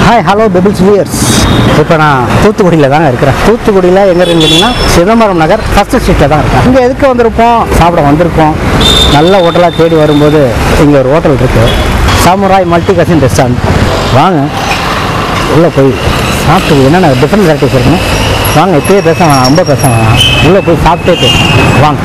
Hi hello pebbles wears இப்போ நான் தூத்துக்குடியில் தாங்க இருக்கிறேன் தூத்துக்குடியில் எங்கே இருக்குன்னு சிதம்பரம் நகர் ஃபஸ்ட்டு ஸ்ட்ரீட்டில் தான் இருக்கேன் இங்கே எதுக்கு வந்திருப்போம் சாப்பிட வந்திருக்கோம் நல்ல ஹோட்டலாக தேடி வரும்போது இங்கே ஒரு ஹோட்டல் இருக்குது சாமுராய் மல்டி கசின் ரெஸ்டாரண்ட் வாங்க உள்ளே போய் சாப்பிட்டு என்னென்ன டிஃப்ரெண்ட் வெரைட்டிஸ் இருக்குன்னு வாங்க இப்போயே பேச வேணாம் ரொம்ப பேச வேணாம் உள்ளே போய் சாப்பிட்டே பேசுவோம் வாங்க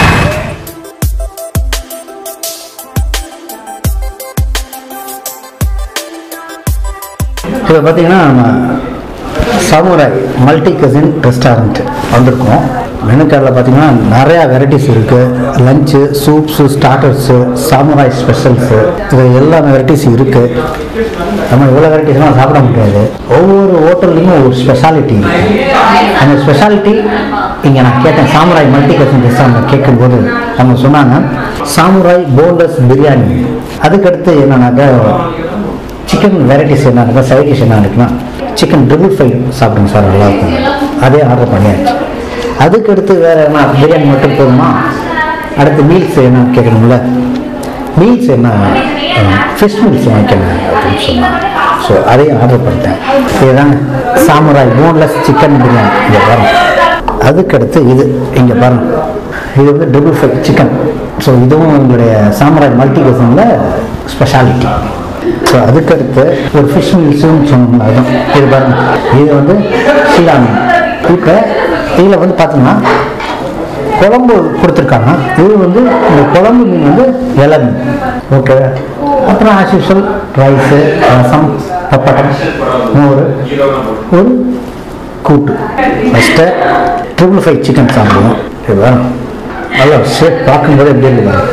இப்போ பார்த்தீங்கன்னா நம்ம சாமுராய் மல்டி கசின் ரெஸ்டாரண்ட் வந்திருக்கோம் மெனு கார்டில் பார்த்தீங்கன்னா நிறையா வெரைட்டிஸ் இருக்குது lunch soups starters Samurai specials இது எல்லா வெரைட்டிஸ் இருக்குது நம்ம இவ்வளோ வெரைட்டிஸ்லாம் சாப்பிட முடியாது ஒவ்வொரு ஹோட்டல்லையும் ஒரு ஸ்பெஷாலிட்டி இருக்குது அந்த ஸ்பெஷாலிட்டி இங்கே நான் கேட்டேன் சாமுராய் மல்டி கசின் ரெஸ்டாரண்ட் கேட்கும்போது அவங்க சொன்னாங்க சாமுராய் போன்லெஸ் பிரியாணி அதுக்கடுத்து என்னன்னாக்கா சிக்கன் வெரைட்டிஸ் என்ன சைட் டிஷ் என்ன இருக்குன்னா சிக்கன் ட்ரிபிள் ஃப்ரை சாப்பிடுங்க சார் நல்லா இருக்கும் அதே ஆர்டர் பண்ணியாச்சு அதுக்கு அடுத்து வேறு என்ன பிரியாணி மட்டும் போதுமா அடுத்து மீல்ஸ் என்ன கேட்கணும்ல மீல்ஸ் என்ன ஃபிஷ் மீல்ஸ் வாங்கிக்கணும் அப்படின்னு சொன்னாங்க ஸோ அதையும் ஆர்டர் பண்ணிட்டேன் இதுதாங்க சாமுராய் போன்லெஸ் சிக்கன் பிரியாணி இங்கே பாருங்க அதுக்கடுத்து இது இங்கே பாருங்க இது வந்து ட்ரிபிள் ஃப்ரை சிக்கன் ஸோ இதுவும் எங்களுடைய சாமுராய் மல்டி கசனில் ஸ்பெஷாலிட்டி ஸோ அதுக்கடுத்து ஒரு ஃபிஷ் மீல்ஸும் சொன்னோம்ல அதுதான் இது பாருங்க இது வந்து ஷீலா மீன் இப்போ இதில் வந்து பார்த்தீங்கன்னா குழம்பு கொடுத்துருக்காங்க இது வந்து இந்த குழம்பு மீன் வந்து இலை மீன் ஓகே அப்புறம் ஆஸ் யூஷுவல் ரைஸு ரசம் பப்படம் மோர் ஒரு கூட்டு ஃபஸ்ட்டு ட்ரிபிள் ஃபைவ் சிக்கன் சாப்பிடுவோம் இது வேணும் நல்லா ஷேப் பார்க்கும்போது எப்படி இருக்கு பாருங்க.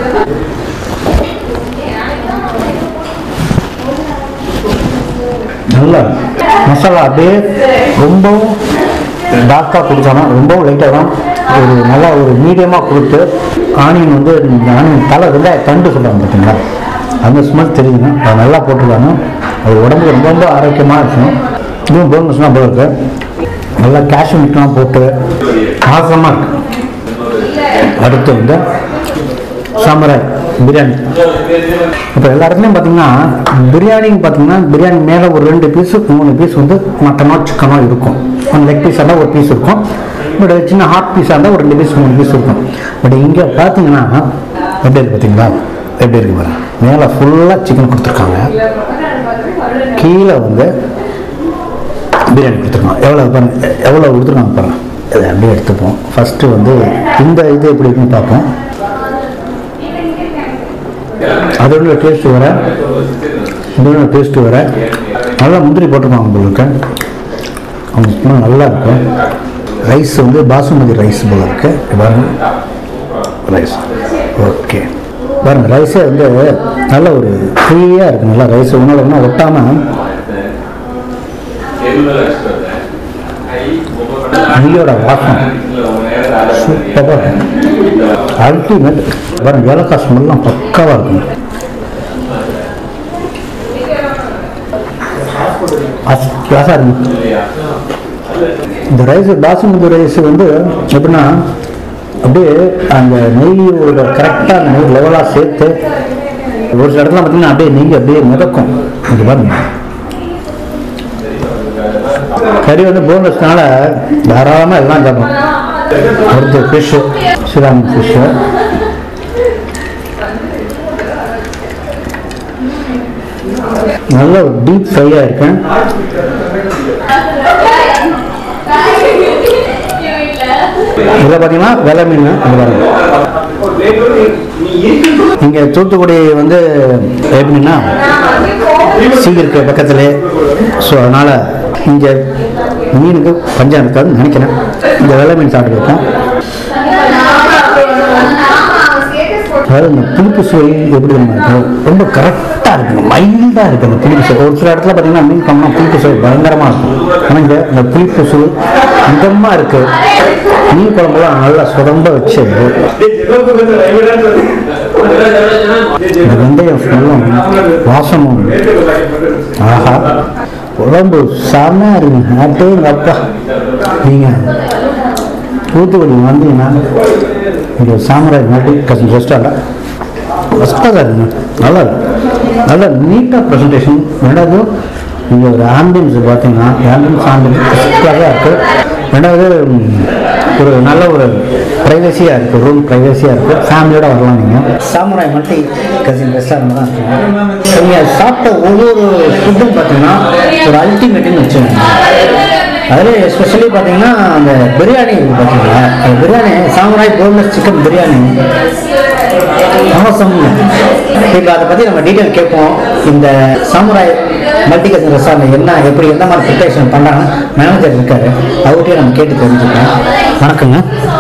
நல்லா மசாலா அப்படியே ரொம்பவும் டார்க்காக கொடுத்தாலும் ரொம்பவும் லைட்டாக தான் ஒரு நல்லா ஒரு மீடியமாக கொடுத்து ஆனியன் வந்து இந்த ஆனியன் தலை வெங்காய தண்டு சொல்கிறாங்க பார்த்தீங்களா அந்த ஸ்மெல் தெரியுங்க அது நல்லா போட்டுருக்காங்க அது உடம்புக்கு ரொம்ப ரொம்ப ஆரோக்கியமாக இருக்கும் இதுவும் போனஸ்லாம் போல இருக்கு நல்லா கேஷ்யூ மிட்லாம் போட்டு ஆசமாக இருக்கு அடுத்து வந்து சாம்பராய் பிரியாணி இப்போ எல்லா இடத்துலையும் பார்த்தீங்கன்னா பிரியாணின்னு பார்த்தீங்கன்னா பிரியாணி மேலே ஒரு ரெண்டு பீஸு மூணு பீஸ் வந்து மட்டனோ சிக்கனோ இருக்கும் ஒன் லெக் பீஸாக இருந்தால் ஒரு பீஸ் இருக்கும் பட் சின்ன ஹாட் பீஸாக இருந்தால் ஒரு ரெண்டு பீஸ் மூணு பீஸ் இருக்கும் பட் இங்கே பார்த்தீங்கன்னா எப்படி இருக்கு பார்த்தீங்களா எப்படி இருக்கு பாருங்க மேலே ஃபுல்லாக சிக்கன் கொடுத்துருக்காங்க கீழே வந்து பிரியாணி கொடுத்துருக்காங்க எவ்வளோ பாருங்க எவ்வளோ கொடுத்துருக்காங்க பாருங்க இதை அப்படியே எடுத்துப்போம் ஃபஸ்ட்டு வந்து இந்த இது எப்படி இருக்குன்னு பார்ப்போம் அதோட டேஸ்ட் வர இதோட டேஸ்ட் வர நல்லா முந்திரி போட்டிருப்பாங்க உங்களுக்கு அவங்க இன்னும் நல்லா இருக்கும் ரைஸ் வந்து பாசுமதி ரைஸ் போல இருக்கு இது பாருங்க ரைஸ் ஓகே பாருங்க ரைஸே வந்து நல்ல ஒரு ஃப்ரீயாக இருக்கு நல்லா ரைஸ் உணவுனா ஒட்டாமல் நெய்யோட வாசம் சூப்பராக அல்டிமேட் பாருங்க ஏலக்காய் ஸ்மெல்லாம் பக்காவாக இருக்கும் கிளாஸாக இருக்கும் இந்த ரைஸ் பாசுமதி ரைஸ் வந்து எப்படின்னா அப்படியே அந்த நெய்யோட கரெக்டாக அந்த நெய் லெவலாக சேர்த்து ஒரு சில இடத்துல பார்த்தீங்கன்னா அப்படியே நெய் அப்படியே மிதக்கும் இங்கே பாருங்க கறி வந்து போனஸ்னால தாராளமாக எல்லாம் சாப்பிடும் அடுத்து ஃபிஷ்ஷு சிராமி ஃபிஷ்ஷு நல்ல ஒரு டீப் ஃப்ரையாக இருக்கேன் இதில் பார்த்தீங்கன்னா வெலை மீன் அந்த பாருங்க இங்கே தூத்துக்குடி வந்து எப்படின்னா சீக்கிருக்கு பக்கத்துலே ஸோ அதனால் இங்கே மீனுக்கு பஞ்சம் இருக்காதுன்னு நினைக்கிறேன் இந்த வெள்ளை மீன் சாப்பிட்டுருக்கோம் அதாவது இந்த புளிப்பு சுவை எப்படி நம்ம இருக்கும் ரொம்ப கரெக்டாக இருக்குங்க மைல்டாக இருக்குது அந்த புளிப்பு சுவை ஒரு சில இடத்துல பார்த்தீங்கன்னா மீன் கம்மினா புளிப்பு சுவை பயங்கரமாக இருக்கும் ஆனால் இங்கே இந்த புளிப்பு சுவை மிதமாக இருக்குது மீன் குழம்புலாம் நல்லா சுரம்ப வச்சு இந்த வெந்தயம் ஸ்மெல்லும் வாசமும் ஆஹா குழம்பு செம்மையாக இருக்குங்க அப்படியே அப்பா நீங்கள் தூத்துக்குடி வந்தீங்கன்னா இங்கே சாமராய் மல்டி கசன் ரெஸ்டாரண்ட் ஃபஸ்ட்டாக இருக்குங்க நல்லா இருக்கு நல்லா நீட்டாக ப்ரெசன்டேஷன் ரெண்டாவது இங்கே ஒரு ஆம்பியன்ஸ் பார்த்தீங்கன்னா ஆம்பியன்ஸ் ஆம்பியன்ஸ் சூப்பராக இருக்குது ரெண்டாவது ம், ஒரு நல்ல ஒரு ப்ரைவசியாக இருக்குது ரூம் ப்ரைவசியாக இருக்குது ஃபேமிலியோட வரலாம் நீங்கள் சாமுராய் மல்டி கசின் ரெஸ்டாரண்ட் தான் இருக்குது நீங்கள் சாப்பிட்ட ஒவ்வொரு ஃபுட்டும் பார்த்தீங்கன்னா ஒரு அல்டிமேட்டுன்னு வச்சுக்கோங்க அதில் எஸ்பெஷலி பார்த்தீங்கன்னா அந்த பிரியாணி இருக்கு பார்த்தீங்களா அந்த biryani Samurai boneless chicken biryani அவசரம்ங்க இப்போ அதை பற்றி நம்ம டீட்டெயில் கேட்போம் இந்த சாமுராய் மல்டிகேஷன் ரெஸ்டாரண்ட் என்ன எப்படி எந்த மாதிரி ப்ரிப்பரேஷன் பண்ணுறாங்க மேனேஜர் இருக்காரு அவர்கிட்டயே நம்ம கேட்டு தெரிஞ்சுக்கலாம் வணக்கங்க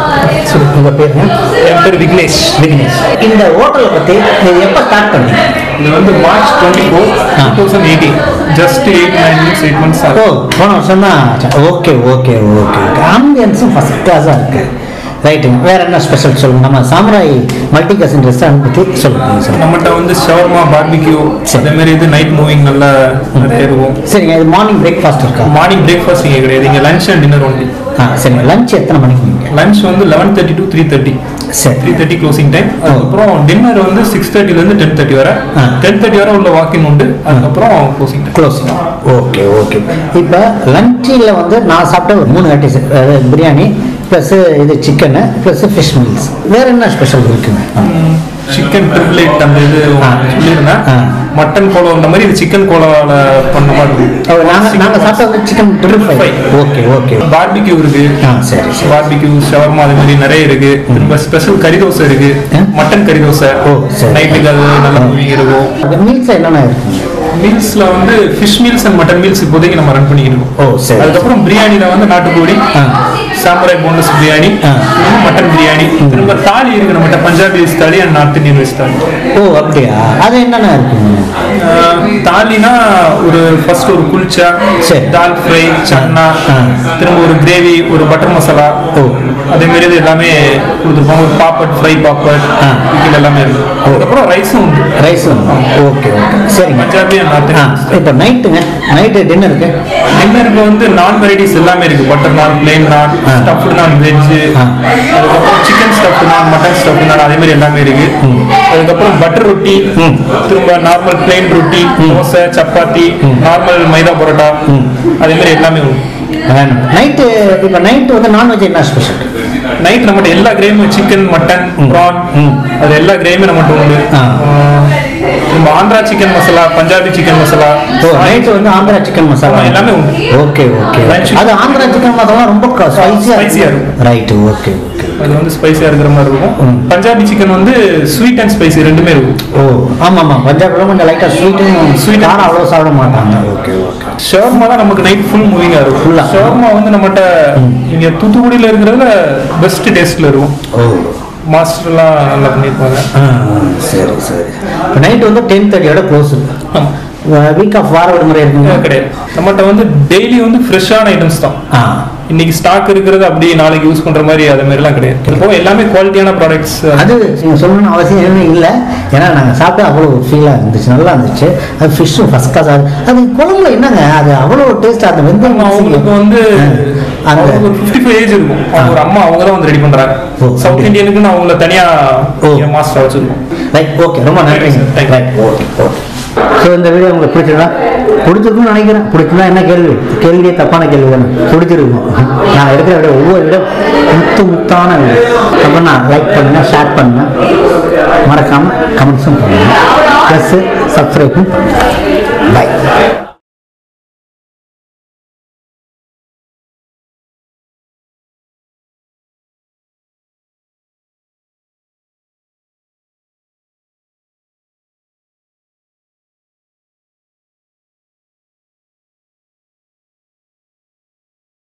உங்கள் பேருங்க என் பேர் விக்னேஷ் விக்னேஷ் இந்த ஹோட்டலை பற்றி நீங்கள் எப்போ ஸ்டார்ட் பண்ணீங்க இது வந்து மார்ச் டுவெண்ட்டி ஃபோர் ஆ. Two thousand eighteen just eight nine minutes eight months ஓ ஆகும் போன வருஷம் தான் ஓகே ஓகே ஓகே ஆம்பியன்ஸும் ஃபஸ்ட் கிளாஸாக இருக்கு ரைட்டுங்க வேற என்ன ஸ்பெஷல் சொல்லுங்க நம்ம சாமுராய் மல்டி கசின் ரெஸ்டாரண்ட் பற்றி சொல்லுங்க சார் நம்மகிட்ட வந்து ஷவர்மா பார்பிக்யூ சரி. அதே மாதிரி இது நைட் மூவிங் நல்லா நிறைய இருக்கும் சரிங்க இது மார்னிங் பிரேக்ஃபாஸ்ட் இருக்கா மார்னிங் பிரேக்ஃபாஸ்ட் இங்கே கிடையாது இங்கே லஞ்ச் அண்ட் டின்னர் ஒன்லி ஆ சரிங்க லஞ்ச் எத்தனை மணிக்கு நீங்கள் லஞ்ச் வந்து eleven thirty to three thirty சரி த்ரீ தேர்ட்டி க்ளோசிங் டைம் அதுக்கப்புறம் டின்னர் வந்து சிக்ஸ் தேர்ட்டிலேருந்து டென் தேர்ட்டி வரை ஆ. டென் தேர்ட்டி வரை உள்ள வாக்கின் உண்டு அதுக்கப்புறம் closing time closing okay okay இப்போ லஞ்சில் வந்து நான் சாப்பிட்ட ஒரு மூணு வெரைட்டிஸ் அதாவது பிரியாணி ப்ளஸ் இது சிக்கனு ப்ளஸ் ஃபிஷ் மீல்ஸ் வேற என்ன ஸ்பெஷல் இருக்குங்க சிக்கன் ட்ரிப்ளேட் அந்த இது ஆ. சொல்லியிருந்தேன் ஆ. மட்டன் கோலா இந்த மாதிரி இது சிக்கன் கோலாவில் பண்ண மாதிரி நாங்கள் நாங்கள் சாப்பிட்ட வந்து chicken triple fry Fry. Okay okay barbecue இருக்கு ஆ சரி சரி பார்பிக்யூ ஷவர்மா அது மாதிரி நிறைய இருக்கு திரும்ப ஸ்பெஷல் கறி தோசை இருக்கு ஆ? மட்டன் கறி தோசை ஓ, சரி. நைட்டுக்கு அது நல்ல மூவிங் இருக்கும் மீல்ஸ் என்னென்ன இருக்குங்க மீல்ஸ்ல வந்து fish meals and mutton meals இப்போதைக்கு நம்ம ரன் பண்ணிக்கிட்டு இருக்கோம் ஓ சரி அதுக்கப்புறம் பிரியாணில வந்து நாட்டுக்கோழி ஆ. சாம்பராய் போன்லெஸ் பிரியாணி ஆ. திரும்ப மட்டன் பிரியாணி திரும்ப தாலி இருக்கு நம்மகிட்ட Punjabi rice thali and north Indian rice thali ஓ அப்படியா அது என்னென்ன இருக்குங்க ஆஹ், தாலினா ஒரு ஃபர்ஸ்ட் ஒரு குல்ச்சா சரி. தால் ஃப்ரை சன்னா ஆ. திரும்ப ஒரு கிரேவி ஒரு பட்டர் மசாலா ஓ. அதே மாதிரி இது எல்லாமே கொடுத்துருப்பாங்க ஒரு பாப்பட் ஃப்ரை பாப்பட் ஆ. இது எல்லாமே இருக்கு அதுக்கப்புறம் ரைஸும் உண்டு ரைஸ் ஓகே ஓகே சரிங்க பஞ்சாபி அண்ட் நார்த் ஆ இந்தியன் இப்போ நைட்டுங்க நைட்டு டின்னருக்கு டின்னருக்கு வந்து நான் வெரைட்டிஸ் எல்லாமே இருக்கு பட்டர் நான் பிளேன் நான் ஆ. ஸ்டஃப்டு நான் வெஜ் ஆ. அதுக்கப்புறம் chicken stuffed naan mutton stuffed naan அதே மாதிரி எல்லாமே இருக்கு அதுக்கப்புறம் பட்டர் ரொட்டி ம். திரும்ப normal plain roti dosa chapati normal maida parotta அதே மாதிரி எல்லாமே உண்டு நைட்டு இப்போ நைட்டு வந்து நான்வெஜ் என்ன ஸ்பெஷல் நைட் நம்மகிட்ட எல்லா கிரேமும் சிக்கன் மட்டன் ப்ரான் ம். அது எல்லா கிரேமும் நம்மகிட்ட உண்டு ஆ. ஆ, திரும்ப ஆந்திரா சிக்கன் மசாலா பஞ்சாபி சிக்கன் மசாலா ஓ நைட்டு வந்து ஆந்திரா சிக்கன் மசாலா ஆமா, எல்லாமே உண்டு. Okay okay Lunch. அது ஆந்திரா சிக்கன் மசாலா ரொம்ப ஸ்பைசியாக Spicy-ஆ இருக்கும். ரைட்டு ஓகே ஓகே அது வந்து ஸ்பைசியா இருக்கிற மாதிரி இருக்கும் ம். பஞ்சாபி சிக்கன் வந்து ஸ்வீட் அண்ட் ஸ்பைசி ரெண்டுமே இருக்கும் ஓ ஆமாம் ஆமாம் பஞ்சாப்ல கொஞ்சம் லைட்டாக ஸ்வீட்டும் Sweet. ஸ்வீட் காரம் அவ்வளோ சாப்பிட மாட்டாங்க ஓகே ஓகே ஷவர்மா தான் நமக்கு நைட் ஃபுல் மூவிங்கா இருக்கும் Full-ஆ? ஷவர்மா வந்து நம்மகிட்ட இங்க தூத்துக்குடியில இருக்கிறதுல பெஸ்ட் டேஸ்ட்ல இருக்கும் ஓ மாஸ்டர்லாம் நல்லா பண்ணியிருப்பாங்க ஆ சரி சரி இப்போ நைட்டு வந்து டென் தேர்ட்டியோட க்ளோஸ் ஆமா. வீக் ஆஃப் வார விடுமுறை இருக்குங்க கிடையாது நம்மகிட்ட வந்து டெய்லி வந்து ஃப்ரெஷ்ஷான ஐட்டம்ஸ் தான் ஆ இன்னைக்கு ஸ்டாக் இருக்கிறது அப்படியே நாளைக்கு யூஸ் பண்ற மாதிரி அது மாதிரிலாம் கிடையாது இது போக எல்லாமே குவாலிட்டியான ப்ராடக்ட்ஸ் அது நீங்கள் சொல்லணும்னு அவசியம் எதுவும் இல்லை ஏன்னா நாங்கள் சாப்பிட்டு அவ்வளோ ஃபீலாக இருந்துச்சு நல்லா இருந்துச்சு அது ஃபிஷ்ஷும் ஃபஸ்ட் கிளாஸ் அது அது குழம்புல என்னங்க அது அவ்வளோ டேஸ்ட் அந்த வெந்தயம் அவங்களுக்கு வந்து அந்த அவங்களுக்கு ஒரு ஃபிஃப்டி ஃபைவ் ஏஜ் இருக்கும் அவங்க ஒரு அம்மா அவங்க தான் வந்து ரெடி பண்றாங்க ஓ, சவுத் அப்படி. இந்தியனுக்குன்னு அவங்கள தனியா ஓ. மாஸ்டர் வச்சிருக்கோம் ரைட் ஓகே ரொம்ப நன்றி Thank you, sir. Thank you. Right okay okay so இந்த வீடியோ உங்களுக்கு பிடிச்சிருந்தா பிடிச்சிருக்குன்னு நினைக்கிறேன் பிடிச்சிருந்தா என்ன கேள்வி கேள்வியே தப்பான கேள்வி தானே பிடிச்சிருக்கும் நான் எடுக்கிற வீடியோ ஒவ்வொரு வீடியோ முத்து முத்தான வீடியோ அப்படின்னா லைக் பண்ணுங்க ஷேர் பண்ணுங்க மறக்காம கமெண்ட்ஸும் பண்ணுங்க ப்ளஸ் சப்ஸ்கிரைப்பும் பை